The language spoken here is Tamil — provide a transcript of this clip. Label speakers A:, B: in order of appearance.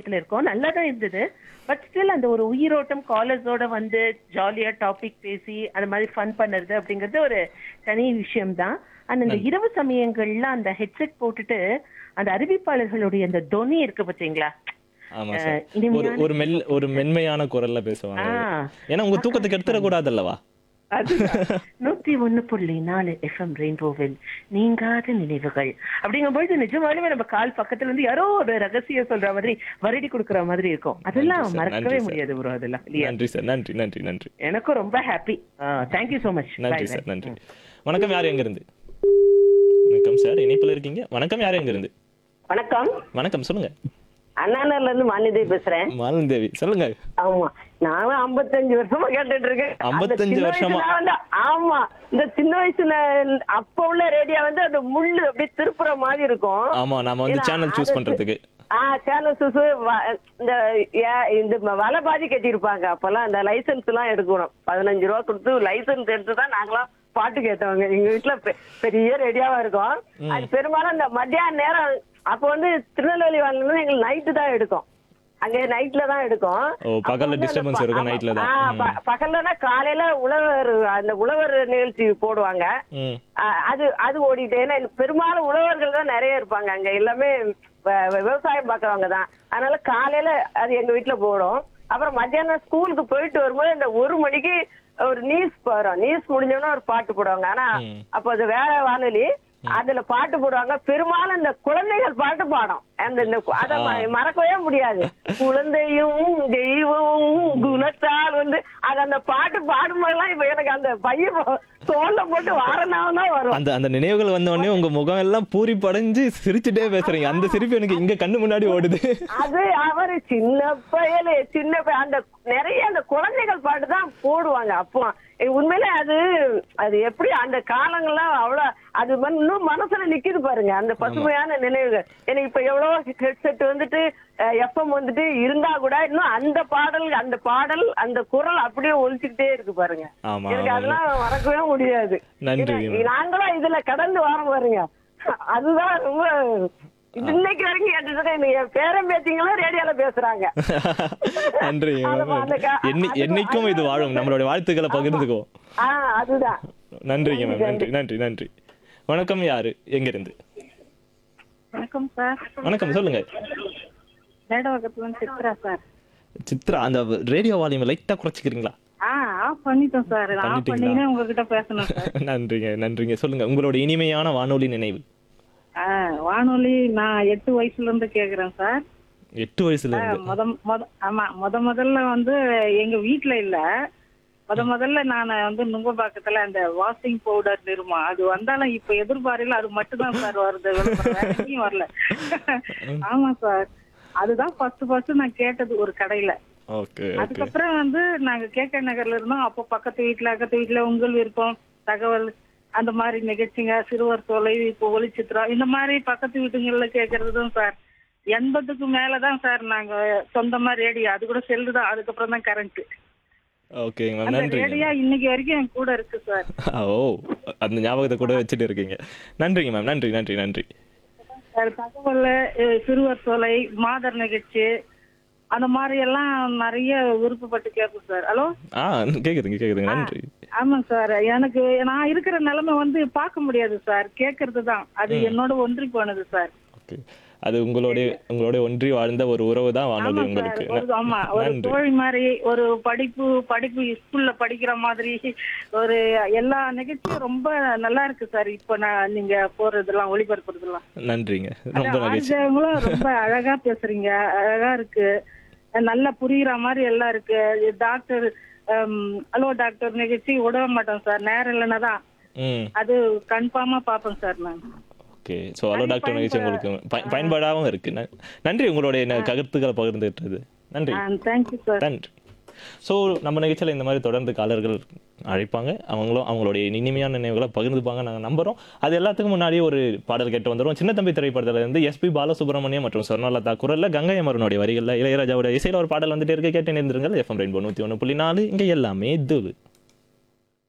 A: விஷயத்துல இருக்கோம் நல்லா தான் இருந்தது பட் ஸ்டில் அந்த ஒரு உயிரோட்டம் காலர்ஸோட வந்து ஜாலியா டாபிக் பேசி அந்த மாதிரி ஃபன் பண்ணுறது அப்படிங்கிறது ஒரு தனி விஷயம்தான் ஆனா இந்த இரவு சமயங்கள்ல அந்த ஹெட்செட் போட்டுட்டு அந்த அறிவிப்பாளர்களுடைய அந்த தொனி இருக்கு பாத்தீங்களா
B: ஆமா
A: அஹ்,
B: சார் ஒரு
A: இனிமையான-
B: ஒரு மெல் ஒரு மென்மையான குரல்ல பேசுவாங்க
A: ஆ.
B: ஏன்னா உங்க தூக்கத்துக்கு எடுத்துடக்கூடாது அல்லவா
A: அதுதான். நூத்தி ஒண்ணு புள்ளி நாலு எஃப்எம் ரெயின்போவில் நீங்காத நினைவுகள் அப்படிங்கும்போது நிஜமாலுமே நம்ம கால் பக்கத்துல இருந்து யாரோ ஒரு ரகசியம் சொல்ற மாதிரி வருடி கொடுக்குற மாதிரி இருக்கும் அதெல்லாம்
B: நன்றி சார்,
A: மறக்கவே
B: நன்றி சார்.
A: முடியாது ப்ரோ அதெல்லாம் இல்லையா
B: நன்றி சார் நன்றி நன்றி நன்றி
A: எனக்கும் ரொம்ப ஹாப்பி தேங்க்யூ சோ மச்
B: நன்றி சார் நன்றி வணக்கம் யார் எங்க இருந்து வணக்கம் சார் இணைப்புல இருக்கீங்க வணக்கம் யார் எங்க இருந்து
C: வணக்கம்
B: வணக்கம் சொல்லுங்க
C: அண்ணாநகர்ல இருந்து மாலிதேவி பேசுறேன்
B: மாலன் தேவி சொல்லுங்க
C: ஆமா நானும் 55 வருஷமா கேட்டுட்டு இருக்கேன் அந்த
B: 55
C: சின்ன
B: வருஷமா?
C: வயசுல வந்து ஆமா இந்த சின்ன வயசுல அப்ப உள்ள ரேடியோ வந்து அந்த முள்ளு அப்படியே திருப்புற மாதிரி இருக்கும்
B: ஆமா நாம வந்து
C: ஏன்னா,
B: சேனல் சூஸ்
C: அது-
B: பண்றதுக்கு
C: ஆ சேனல் சூஸ் இந்த ஏ- இந்த வலை பாதி கட்டியிருப்பாங்க அப்பெல்லாம் இந்த லைசென்ஸ் எல்லாம் எடுக்கணும் பதினஞ்சு ரூபா கொடுத்து லைசென்ஸ் எடுத்து தான் நாங்களாம் பாட்டு கேட்டவங்க எங்க வீட்டுல பெ- பெரிய ரேடியோவா இருக்கும் அது பெரும்பாலும் இந்த மத்தியான நேரம் அப்ப வந்து திருநெல்வேலி வாங்கினது எங்களுக்கு நைட்டு தான் எடுக்கும் அங்க நைட்ல தான் எடுக்கும்
B: ஓ, பகல்ல
C: அப்ப வந்து அந்த
B: disturbance
C: ப-
B: இருக்கும்,
C: ஆமா.
B: nightல தான்.
C: ஆ, ப- பகல்லனா காலையில உழவர் அந்த உழவர் நிகழ்ச்சி போடுவாங்க
B: ம்
C: அஹ் அது அது ஓடிட்டு ஏன்னா பெரும்பாலும் உழவர்கள் தான் நிறைய இருப்பாங்க அங்க எல்லாமே வ- வ- விவசாயம் பார்க்கறவங்க தான் அதனால காலையில அது எங்க வீட்டுல போடும் அப்புறம் மத்தியானம் ஸ்கூலுக்கு போயிட்டு வரும்போது இந்த ஒரு மணிக்கு ஒரு நியூஸ் வரும் நியூஸ் முடிஞ்சோன்னா ஒரு பாட்டு போடுவாங்க ஆனா
B: ம்.
C: அப்போ அது வேற வானொலி அதுல பாட்டு போடுவாங்க பெரும்பாலும் இந்த குழந்தைகள் பாட்டு பாடும் அந்த இந்த அத ம- மறக்கவே முடியாது குழந்தையும் தெய்வமும் குணத்தால் வந்து அது அந்த பாட்டு பாடும்போதெல்லாம் இப்ப எனக்கு அந்த பையன் தோல்ல போட்டு வாரனாவும் தான் வரும்
B: அந்த அந்த நினைவுகள் வந்த உடனே உங்க முகம் எல்லாம் பூரி படைஞ்சு சிரிச்சுட்டே பேசுறீங்க அந்த சிரிப்பு எனக்கு இங்க கண்ணு முன்னாடி ஓடுது
C: அது அவரு சின்ன பயலு சின்ன பையன் அந்த நிறைய அந்த குழந்தைகள் பாட்டு தான் போடுவாங்க அப்போ ஏ, உண்மையிலே அது அது எப்படி அந்த காலங்கள்லாம் அவ்வளவு அது வந்து இன்னும் மனசுல நிக்குது பாருங்க அந்த பசுமையான நினைவுகள் எனக்கு இப்ப எவ்வளவோ ஹெட்செட் வந்துட்டு எஃப்எம் வந்துட்டு இருந்தா கூட இன்னும் அந்த பாடல் அந்த பாடல் அந்த குரல் அப்படியே ஒழிச்சுக்கிட்டே இருக்கு பாருங்க
B: ஆமா,
C: எனக்கு
B: ஆமாங்க.
C: அதெல்லாம் மறக்கவே முடியாது
B: நன்றி.
C: ஏன்னா, நாங்களும் இதுல கடந்து வரோம் பாருங்க அதுதான் ரொம்ப இது இன்னைக்கு வரைக்கும் கேட்டுட்டு இருக்கேன். என் பேரன் பேத்திங்களும் ரேடியோல பேசுறாங்க
B: நன்றி
C: அது அந்த கா-
B: என்னை
C: அது-
B: என்னைக்கும் இது வாழும் நம்மளுடைய வாழ்த்துக்களை பகிர்ந்துக்குவோம்
C: ஆ அதுதான்
B: நன்றிங்க மேம் நன்றி நன்றி நன்றி வணக்கம் யாரு எங்க இருந்து
D: வணக்கம் சார்
B: வணக்கம் சொல்லுங்க
D: மேடவகத்துல சித்ரா சார்
B: சித்ரா அந்த ரேடியோ வால்யூம் லைட்டா குறைச்சிக்கிறீங்களா
D: ஆ ஆஃப் பண்ணிட்டோம் சார் ஆஃப்
B: பண்ணிட்டீங்களா?
D: பண்ணீங்கன்னா உங்ககிட்ட பேசணும் சார்
B: நன்றிங்க நன்றிங்க சொல்லுங்க உங்களோட இனிமையான வானொலி நினைவு
D: ஆ, வானொலி நான் எட்டு வயசுல இருந்து கேக்குறேன் சார்
B: எட்டு வயசுல
D: ஆ,
B: இருந்து
D: முத முத ஆமா முத முதல்ல வந்து எங்க வீட்ல இல்ல முத முதல்ல நான் வந்து நுங்கம்பாக்கத்துல அந்த வாஷிங் பவுடர் நிறுமா அது வந்தாலும் இப்ப எதிர்பார்வையில அது மட்டும் தான் சார் வருது விளம்பரம். வேற எங்கேயும் வரல ஆமா சார் அதுதான் ஃபர்ஸ்ட் ஃபர்ஸ்ட் நான் கேட்டது ஒரு கடையில
B: ஓகே ஓகே
D: அதுக்கப்புறம் வந்து நாங்க கேகே நகர்ல இருந்தோம் அப்போ பக்கத்து வீட்ல அக்கத்து வீட்ல உங்கள் விருப்பம் தகவல் அந்த மாதிரி நிகழ்ச்சிங்க சிறுவர் தொலை இப்போ ஒளிச்சித்திரம் இந்த மாதிரி பக்கத்து வீட்டுங்கள்ல கேட்கறதும் சார் எண்பதுக்கு மேலதான் சார் நாங்க சொந்தமா ரேடியோ அது கூட செல்லு தான் அதுக்கப்புறம் தான் கரண்ட்
B: ஓகேங்க மேம்
D: அந்த
B: நன்றிங்க
D: ரேடியோ இன்னைக்கு வரைக்கும் என் கூட இருக்கு சார்
B: ஓ அந்த ஞாபகத்தை கூட வச்சுட்டு இருக்கீங்க நன்றிங்க மேம் நன்றி நன்றி நன்றி
D: சார் தகவல் அஹ், சிறுவர் தொலை மாதர் நிகழ்ச்சி அந்த மாதிரி எல்லாம் நிறைய விருப்பப்பட்டு கேட்போம் சார் ஹலோ
B: ஆ கேக்குதுங்க கேக்குதுங்க நன்றி
D: ஆமாங்க சார் எனக்கு நான் இருக்கிற நிலைமை வந்து பார்க்க முடியாது சார் கேட்கறது தான் அது என்னோட ஒன்றி போனது சார்
B: ஓகே அது உங்களுடைய உங்களுடைய ஒன்றி வாழ்ந்த ஒரு உறவு தான் வானொலி
D: ஆமா சார்
B: உங்களுக்கு
D: ஒரு ஆமா ஒரு
B: நன்றி
D: தோழி மாதிரி ஒரு படிப்பு படிப்பு ஸ்கூல்ல படிக்கிற மாதிரி ஒரு எல்லா நிகழ்ச்சியும் ரொம்ப நல்லா இருக்கு சார் இப்ப நான் நீங்க போறதெல்லாம் ஒளிபரப்புறதெல்லாம்
B: நன்றிங்க ரொம்ப மகிழ்ச்சி
D: ஆளுங்களும் ரொம்ப அழகா பேசுறீங்க அழகா இருக்கு நல்லா புரியுற மாதிரி எல்லாம் இருக்கு டாக்டர் ஹலோ டாக்டர் நிகழ்ச்சி விட மாட்டோம் சார் நேரம் இல்லைன்னா தான்
B: ம்
D: அது கன்ஃபார்மா பாப்பேன் சார் நான்
B: ஓகே ஸோ ஹலோ டாக்டர் நிகழ்ச்சி உங்களுக்கு பய- பயன்பாடாகவும் இருக்கு ந- நன்றி உங்களுடைய ந- கருத்துக்களை பகிர்ந்துட்டது நன்றி
D: தேங்க்யூ சார்
B: நன்றி ஸோ நம்ம நிகழ்ச்சியில் இந்த மாதிரி தொடர்ந்து காலர்கள் அழைப்பாங்க அவங்களும் அவங்களுடைய இனிமையான நினைவுகளை பகிர்ந்துப்பாங்க நாங்கள் நம்புறோம் அது எல்லாத்துக்கும் முன்னாடியே ஒரு பாடல் கேட்டு வந்துடும் சின்ன தம்பி திரைப்படத்துல இருந்து எஸ்பி பாலசுப்ரமணியம் மற்றும் சொர்ணலதா குரல்ல கங்கை அமரனுடைய வரிகளில் இளையராஜாவோட இசையில் ஒரு பாடல் வந்துட்டே இருக்கு கேட்டு நேர்ந்துருங்கள் எஃப்எம் ரெயின்போ நூற்றி ஒன்று புள்ளி நாலு இங்கே எல்லாமே துளு